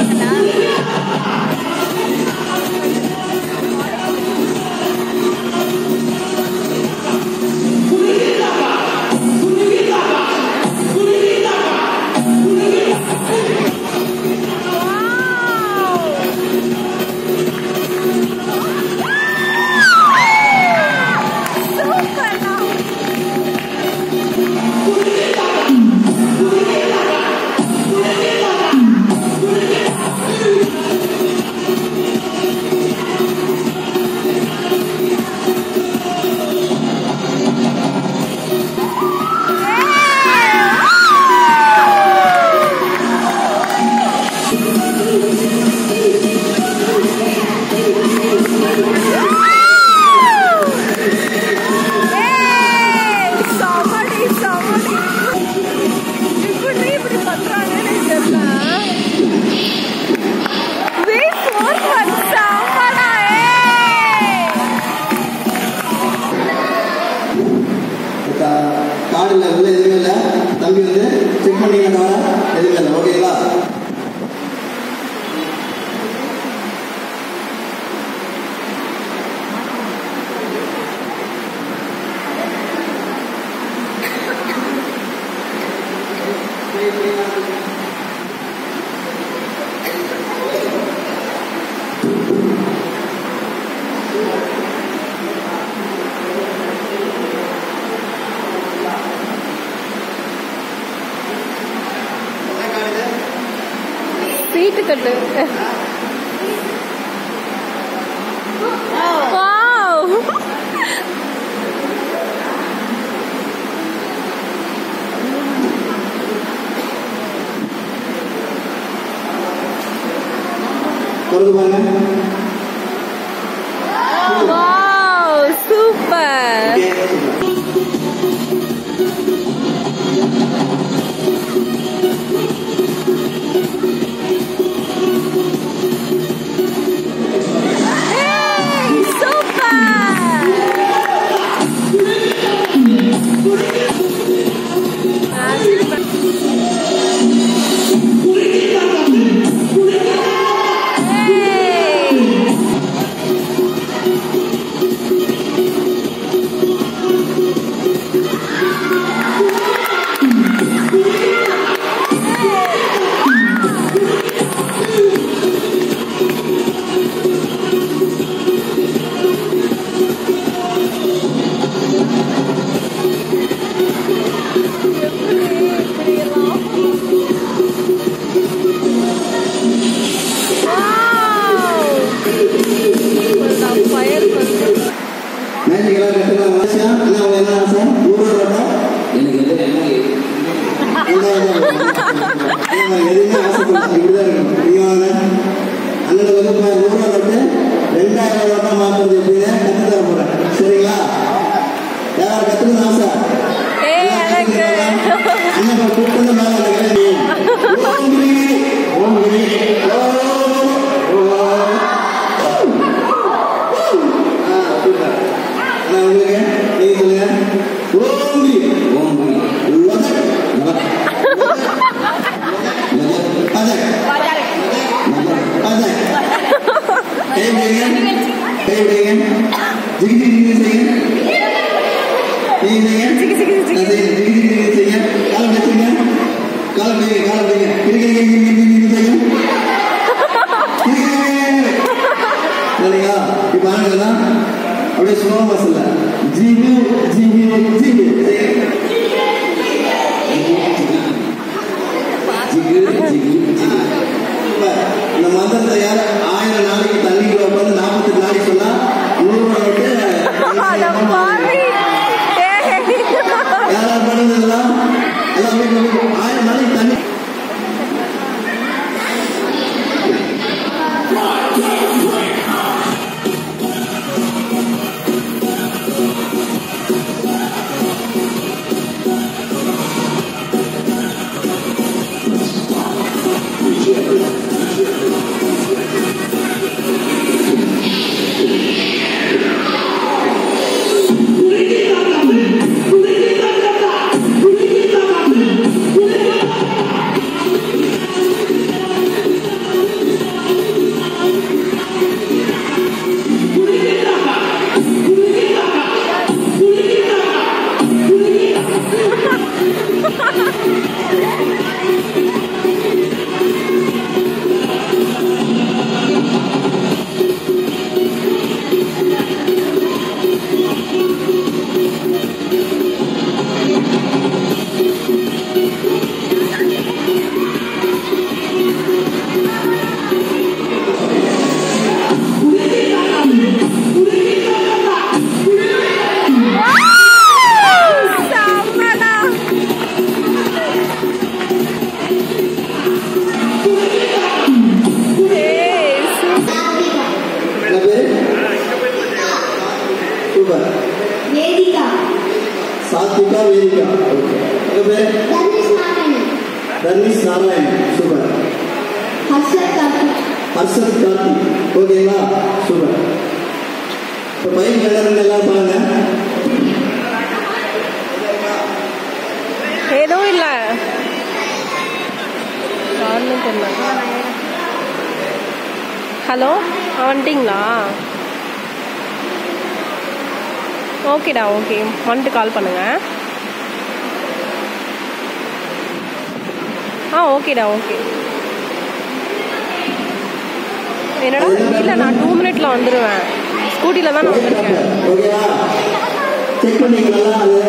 கார்டில் உள்ள எதுவுமே இல்லை தம்பி வந்து செக் பண்ணிங்க தவிர எதுவுமே இல்லை ஓகேங்களா ஸ்வீட்டு கட்டு வாவ் திறந்து பாருங்க வாவ் சூப்பர் ஓகே மேஜிக் எல்லாம் கட்டுறாங்க ஆசையா என்ன அவங்க என்ன ஆசை நூறு ரூபா எனக்கு எது மெமரி எதுவுமே ஆசைப்படாது இப்படிதான் இருக்கணும் நீங்க வாங்க அண்ணனுக்கு வந்து இப்போ நூறு ரூபா நோட்டு ரெண்டாயிரம் ரூபா தான் மாற்றுறது எப்படின்னு கற்று தர போறேன் சரிங்களா யார் கற்றுக்கணும் ஆசை ஏய், எனக்கு. அண்ணன் கூப்பிட்டு வந்து மேலே வந்துக்கிறேன் ஓம் கிரி, ஓம் கிரி, ஓம், ஓம். ஆ, சூப்பர். அண்ணா, உங்களுக்கு நீங்க சொல்லுங்க ஓம் கிரி, ஓம் புரி லதக், நமக்கு பதக், பதக். கை விடுங்க. கை விடுங்க. ஜிகி ஜிகி ஜிகி செய்யுங்க. நீங்க செய்யுங்க. ஜிகி ஜிகி ஜிகி. நான் செய்யுங்க. ஜிகி ஜிகி ஜிகி செய்யுங்க. காலை வச்சுங்க. காலை வைங்க, காலை வைங்க. இருங்க, இருங்க, இருங்க, இருங்க, இருங்க, செய்யுங்க. இருங்க. சரிங்களா? இப்ப ஆளுங்களா அப்படியே சுலபமா சொல்ல ஜிகு ஜிகு ஜிகு செய்யுங்க. ஜிகு ஜிகு ஜிகு இப்ப இந்த மந்திரத்தை யார் ஆயிரம் நாளைக்கு தண்ணிக்குள்ள உட்காந்து நாற்பத்தி நாளைக்கு சொன்னா நூறு ரூபாய் நோட்டு அட பாவி. ஏய். யாராவது பண்ணதுங்களா எல்லாம் வீட்டுல போய் ஆயிரம் நாளைக்கு தண்ணி ராதிகா வேதிகா ஓகே உங்க பேர் தர்னிஷ் நாராயணன் சூப்பர் ஹர்ஷத் கார்த்தி ஓகேங்களா சூப்பர் இப்போ பையன் எல்லாரும் எல்லாரும் பாருங்க எதுவும் இல்லை யாருன்னு தெரியல ஹலோ வந்துட்டிங்களா ஓகேடா ஓகே வந்துட்டு கால் பண்ணுங்க ஆ ஓகேடா ஓகே என்னடா இல்லை நான் டூ மினிட்ல வந்துடுவேன் ஸ்கூட்டியில் தான் நான் வந்திருக்கேன் ஓகேவா செக் பண்ணீங்களா அது